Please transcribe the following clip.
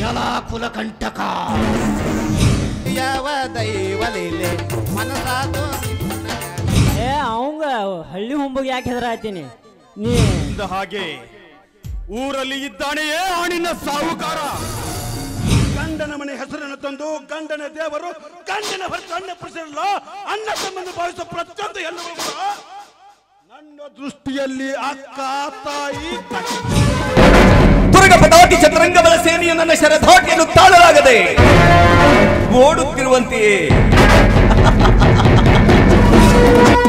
ಎಲ ಕುಲಕಂಟಕ ಯಾವ ದೈವಲಿಲೆ ಮನಸಾದು ಏ ಅವಂಗ ಹಳ್ಳಿ ಹೊಂಬಗೆ ಯಾಕೆ ಹೆದರಾತೀನಿ ನೀ ಅಂದ ಹಾಗೆ ಊರಲ್ಲಿ ಇದ್ದಾನೆಯೇ ಆಣಿನ ಸಾಹುಕಾರ ಗಂಡನ ಮನೆ ಹೆಸರನ್ನು ತಂದು ಗಂಡನ ದೇವರು ಗಂಡನ ಹೊರತು ಅನ್ನ ಪುರುಷರಲ್ಲ ಅನ್ನ ಸಂಬಂಧ ಭಾವಿಸುವ ಪ್ರತಿಯೊಂದು ಹೆಣ್ಣು ಕೂಡ ನನ್ನ ದೃಷ್ಟಿಯಲ್ಲಿ ಅಕ್ಕ ತಾಯಿ ತುರಗ ಪದಾತಿ ಚತುರಂಗಬಲ ಸೇನೆಯ ನನ್ನ ಶರಧಾಟಿಯನ್ನು ತಾಳಲಾಗದೆ ಓಡುತ್ತಿರುವಂತೆಯೇ